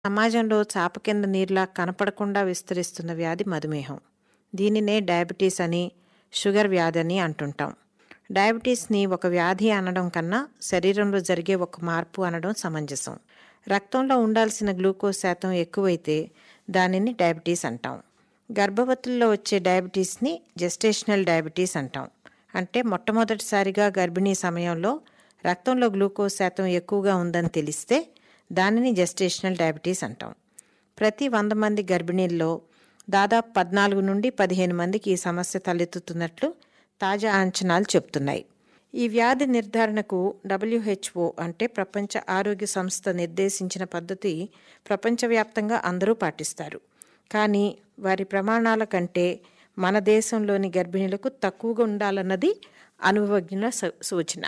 సమాజంలో చాప కింద నీరులా కనపడకుండా విస్తరిస్తున్న వ్యాధి మధుమేహం దీనినే డయాబెటీస్ అని షుగర్ వ్యాధి అని అంటుంటాం డయాబెటీస్ని ఒక వ్యాధి అనడం కన్నా శరీరంలో జరిగే ఒక మార్పు అనడం సమంజసం రక్తంలో ఉండాల్సిన గ్లూకోజ్ శాతం ఎక్కువైతే దానిని డయాబెటీస్ అంటాం గర్భవతుల్లో వచ్చే డయాబెటీస్ని జెస్టేషనల్ డయాబెటీస్ అంటాం అంటే మొట్టమొదటిసారిగా గర్భిణీ సమయంలో రక్తంలో గ్లూకోజ్ శాతం ఎక్కువగా ఉందని తెలిస్తే దానిని జెస్టేషనల్ డయాబెటీస్ అంటాం ప్రతి వంద మంది గర్భిణీల్లో దాదాపు పద్నాలుగు నుండి పదిహేను మందికి ఈ సమస్య తలెత్తుతున్నట్లు తాజా అంచనాలు చెబుతున్నాయి ఈ వ్యాధి నిర్ధారణకు డబ్ల్యూహెచ్ఓ అంటే ప్రపంచ ఆరోగ్య సంస్థ నిర్దేశించిన పద్ధతి ప్రపంచవ్యాప్తంగా అందరూ పాటిస్తారు కానీ వారి ప్రమాణాల కంటే మన దేశంలోని గర్భిణీలకు తక్కువగా ఉండాలన్నది అనుభవజ్ఞుల సూ- సూచన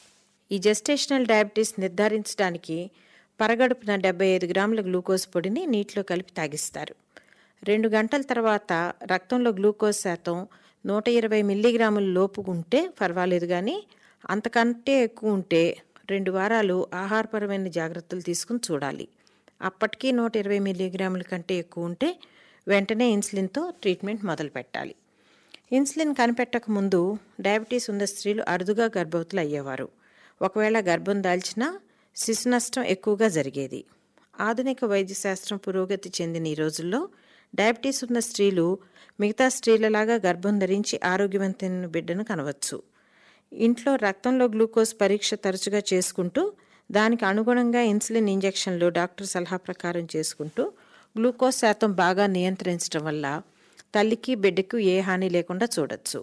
ఈ జెస్టేషనల్ డయాబెటీస్ నిర్ధారించడానికి పరగడుపున డెబ్బై ఐదు గ్రాముల గ్లూకోజ్ పొడిని నీటిలో కలిపి తాగిస్తారు రెండు గంటల తర్వాత రక్తంలో గ్లూకోజ్ శాతం నూట ఇరవై మిల్లీగ్రాముల లోపు ఉంటే పర్వాలేదు కానీ అంతకంటే ఎక్కువ ఉంటే రెండు వారాలు ఆహారపరమైన జాగ్రత్తలు తీసుకుని చూడాలి అప్పటికీ నూట ఇరవై మిల్లీగ్రాముల కంటే ఎక్కువ ఉంటే వెంటనే ఇన్సులిన్తో ట్రీట్మెంట్ మొదలు పెట్టాలి ఇన్సులిన్ కనిపెట్టక ముందు డయాబెటీస్ ఉన్న స్త్రీలు అరుదుగా గర్భవతులు అయ్యేవారు ఒకవేళ గర్భం దాల్చినా శిశు నష్టం ఎక్కువగా జరిగేది ఆధునిక వైద్యశాస్త్రం పురోగతి చెందిన ఈ రోజుల్లో డయాబెటీస్ ఉన్న స్త్రీలు మిగతా స్త్రీలలాగా గర్భం ధరించి ఆరోగ్యవంతమైన బిడ్డను కనవచ్చు ఇంట్లో రక్తంలో గ్లూకోజ్ పరీక్ష తరచుగా చేసుకుంటూ దానికి అనుగుణంగా ఇన్సులిన్ ఇంజెక్షన్లు డాక్టర్ సలహా ప్రకారం చేసుకుంటూ గ్లూకోజ్ శాతం బాగా నియంత్రించడం వల్ల తల్లికి బిడ్డకు ఏ హాని లేకుండా చూడొచ్చు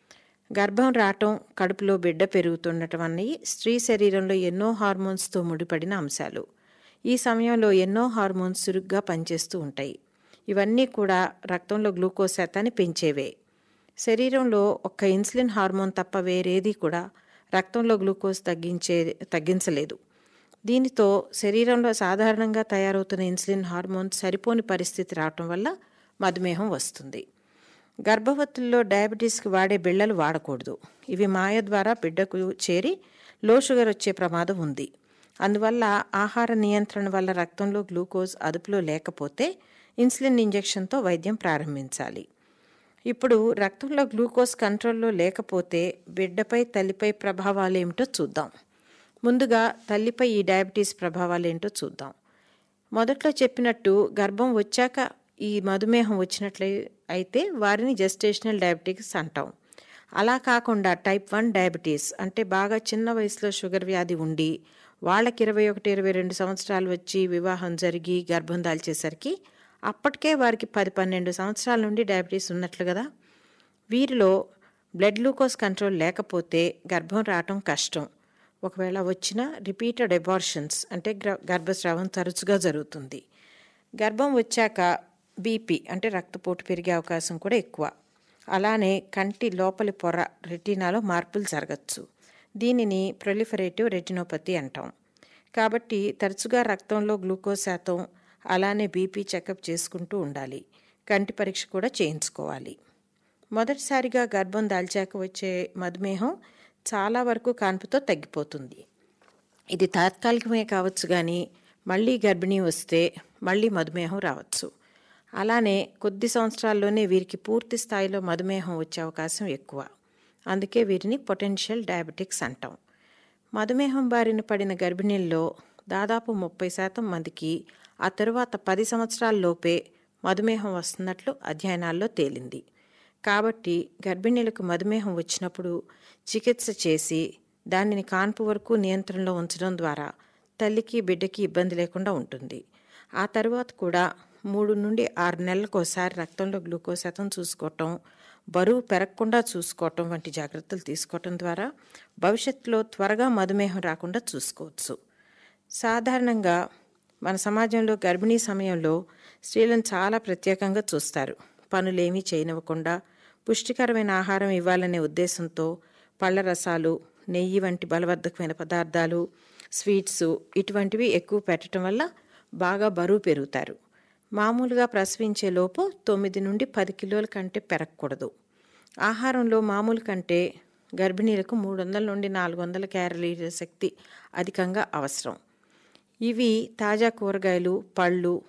గర్భం రావటం కడుపులో బిడ్డ పెరుగుతుండటం అన్నవి స్త్రీ శరీరంలో ఎన్నో హార్మోన్స్తో ముడిపడిన అంశాలు ఈ సమయంలో ఎన్నో హార్మోన్స్ చురుగ్గా పనిచేస్తూ ఉంటాయి ఇవన్నీ కూడా రక్తంలో గ్లూకోజ్ శాతాన్ని పెంచేవే శరీరంలో ఒక్క ఇన్సులిన్ హార్మోన్ తప్ప వేరేది కూడా రక్తంలో గ్లూకోజ్ తగ్గించే తగ్గించలేదు దీనితో శరీరంలో సాధారణంగా తయారవుతున్న ఇన్సులిన్ హార్మోన్ సరిపోని పరిస్థితి రావటం వల్ల మధుమేహం వస్తుంది గర్భవతుల్లో డయాబెటీస్కి వాడే బిళ్ళలు వాడకూడదు ఇవి మాయ ద్వారా బిడ్డకు చేరి లో షుగర్ వచ్చే ప్రమాదం ఉంది అందువల్ల ఆహార నియంత్రణ వల్ల రక్తంలో గ్లూకోజ్ అదుపులో లేకపోతే ఇన్సులిన్ ఇంజెక్షన్తో వైద్యం ప్రారంభించాలి ఇప్పుడు రక్తంలో గ్లూకోజ్ కంట్రోల్లో లేకపోతే బిడ్డపై తల్లిపై ప్రభావాలు ఏమిటో చూద్దాం ముందుగా తల్లిపై ఈ డయాబెటీస్ ప్రభావాలు ఏంటో చూద్దాం మొదట్లో చెప్పినట్టు గర్భం వచ్చాక ఈ మధుమేహం వచ్చినట్లయి అయితే వారిని జెస్టేషనల్ డయాబెటిక్స్ అంటాం అలా కాకుండా టైప్ వన్ డయాబెటీస్ అంటే బాగా చిన్న వయసులో షుగర్ వ్యాధి ఉండి వాళ్ళకి ఇరవై ఒకటి ఇరవై రెండు సంవత్సరాలు వచ్చి వివాహం జరిగి గర్భం దాల్చేసరికి అప్పటికే వారికి పది పన్నెండు సంవత్సరాల నుండి డయాబెటీస్ ఉన్నట్లు కదా వీరిలో బ్లడ్ గ్లూకోజ్ కంట్రోల్ లేకపోతే గర్భం రావటం కష్టం ఒకవేళ వచ్చిన రిపీటెడ్ ఎబార్షన్స్ అంటే గ్ర- గర్భస్రావం తరచుగా జరుగుతుంది గర్భం వచ్చాక బీపీ అంటే రక్తపోటు పెరిగే అవకాశం కూడా ఎక్కువ అలానే కంటి లోపలి పొర రెటీనాలో మార్పులు జరగచ్చు దీనిని ప్రొలిఫరేటివ్ రెటినోపతి అంటాం కాబట్టి తరచుగా రక్తంలో గ్లూకోజ్ శాతం అలానే బీపీ చెకప్ చేసుకుంటూ ఉండాలి కంటి పరీక్ష కూడా చేయించుకోవాలి మొదటిసారిగా గర్భం దాల్చాక వచ్చే మధుమేహం చాలా వరకు కాన్పుతో తగ్గిపోతుంది ఇది తాత్కాలికమే కావచ్చు కానీ మళ్ళీ గర్భిణీ వస్తే మళ్ళీ మధుమేహం రావచ్చు అలానే కొద్ది సంవత్సరాల్లోనే వీరికి పూర్తి స్థాయిలో మధుమేహం వచ్చే అవకాశం ఎక్కువ అందుకే వీరిని పొటెన్షియల్ డయాబెటిక్స్ అంటాం మధుమేహం బారిన పడిన గర్భిణీల్లో దాదాపు ముప్పై శాతం మందికి ఆ తరువాత పది సంవత్సరాల్లోపే మధుమేహం వస్తున్నట్లు అధ్యయనాల్లో తేలింది కాబట్టి గర్భిణీలకు మధుమేహం వచ్చినప్పుడు చికిత్స చేసి దానిని కాన్పు వరకు నియంత్రణలో ఉంచడం ద్వారా తల్లికి బిడ్డకి ఇబ్బంది లేకుండా ఉంటుంది ఆ తర్వాత కూడా మూడు నుండి ఆరు నెలలకు ఒకసారి రక్తంలో గ్లూకోజ్ శాతం చూసుకోవటం బరువు పెరగకుండా చూసుకోవటం వంటి జాగ్రత్తలు తీసుకోవటం ద్వారా భవిష్యత్తులో త్వరగా మధుమేహం రాకుండా చూసుకోవచ్చు సాధారణంగా మన సమాజంలో గర్భిణీ సమయంలో స్త్రీలను చాలా ప్రత్యేకంగా చూస్తారు పనులేమీ చేయనివ్వకుండా పుష్టికరమైన ఆహారం ఇవ్వాలనే ఉద్దేశంతో పళ్ళ రసాలు నెయ్యి వంటి బలవర్ధకమైన పదార్థాలు స్వీట్స్ ఇటువంటివి ఎక్కువ పెట్టడం వల్ల బాగా బరువు పెరుగుతారు మామూలుగా ప్రసవించే లోపు తొమ్మిది నుండి పది కిలోల కంటే పెరగకూడదు ఆహారంలో మామూలు కంటే గర్భిణీలకు మూడు వందల నుండి నాలుగు వందల క్యాలరీల శక్తి అధికంగా అవసరం ఇవి తాజా కూరగాయలు పళ్ళు